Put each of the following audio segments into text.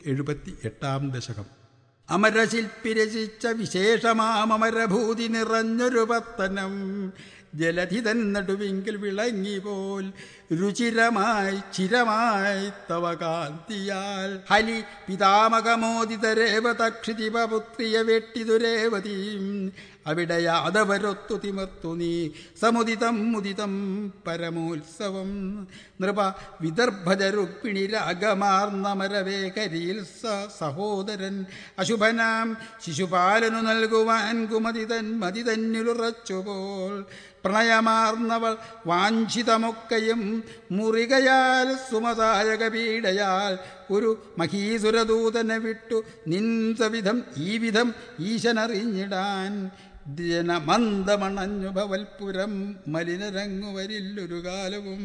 എഴുപത്തി എട്ടാം ദശകം അമരശില്പി രചിച്ച വിശേഷമാമരഭൂതി നിറഞ്ഞൊരു പത്തനം ജലധിതൻ നടുവിങ്കിൽ വിളങ്ങി പോൽ രുചിരമായി ചിരമായി തവ കാന്തിയാൽ ഹലി പിതാമകമോദിതരേവ തക്ഷിതിപുത്രിയ വെട്ടിതുരേവതീം അവിടെ യാദവരൊത്തു തിമർത്തു നീ സമുദിതം മുദിതം പരമോത്സവം നൃപ വിദർഭജ രുക്മിണി രാഗമാർന്നമരവേകരിയിൽ സ സഹോദരൻ അശുഭനാം ശിശുപാലനു നൽകുവാൻ കുമതിതൻ മതിതന്നിലുറച്ചുപോൽ പ്രണയമാർന്നവൾ വാഞ്ചിതമൊക്കെയും മുറികയാൽ സുമതായക പീഡയാൽ ഒരു മഹീസുരദൂതനെ വിട്ടു നിൻസവിധം ഈ വിധം ഈശനറിഞ്ഞിടാൻ ജനമന്ദമണഞ്ഞു ഭവൽപുരം മലിനരങ്ങുവരില്ലൊരു കാലവും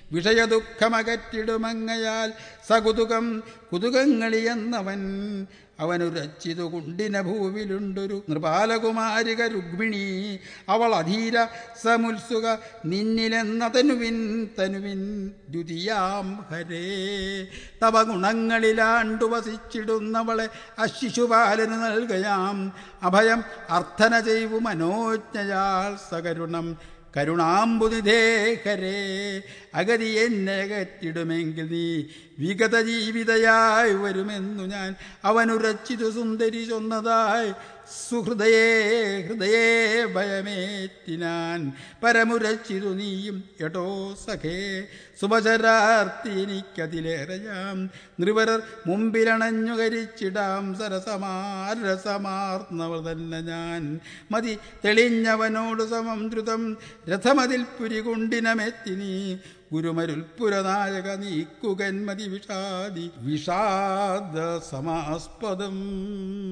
വിഷയദുഃഖമകറ്റിടുമങ്ങയാൽ സകുതുകം കുതുകങ്ങളിയെന്നവൻ അവനുരച്ചിതു കുണ്ടിന ഭൂവിലുണ്ടൊരു നൃപാലകുമാരിക രുക്മിണി അവൾ അധീര സമുത്സുക നിന്നിലെന്ന തനുവിൻ തനുവിൻ ദ്വിതീയാം ഹരേ തവ ഗുണങ്ങളിലാണ്ടു വസിച്ചിടുന്നവളെ അശിശുപാലന് നൽകയാം അഭയം അർത്ഥന ചെയ്വു മനോജ്ഞയാൽ സകരുണം കരുണാംബുനിധേഹരേ അഗതി എന്നെ അകറ്റിടുമെങ്കിൽ നീ വിഗത ജീവിതയായി വരുമെന്നു ഞാൻ അവനുരച്ചിതു സുന്ദരി ചൊന്നതായി സുഹൃദയേ ഹൃദയേ ഭയമേറ്റിനാൻ പരമുരച്ചിതു നീയും എടോ സഖേ സുഭചരാർത്തി എനിക്കതിലേറെയാം നൃവരർ മുമ്പിലണഞ്ഞു കരിച്ചിടാം സരസമാരസമാർന്നവർ തന്നെ ഞാൻ മതി തെളിഞ്ഞവനോട് സമം ദ്രുതം രഥമതിൽ പുരികുണ്ടിനമെത്തി നീ ഗുരുമരുൽപുരനായക നീക്കുകന്മതി വിഷാദി വിഷാദ സമാസ്പദം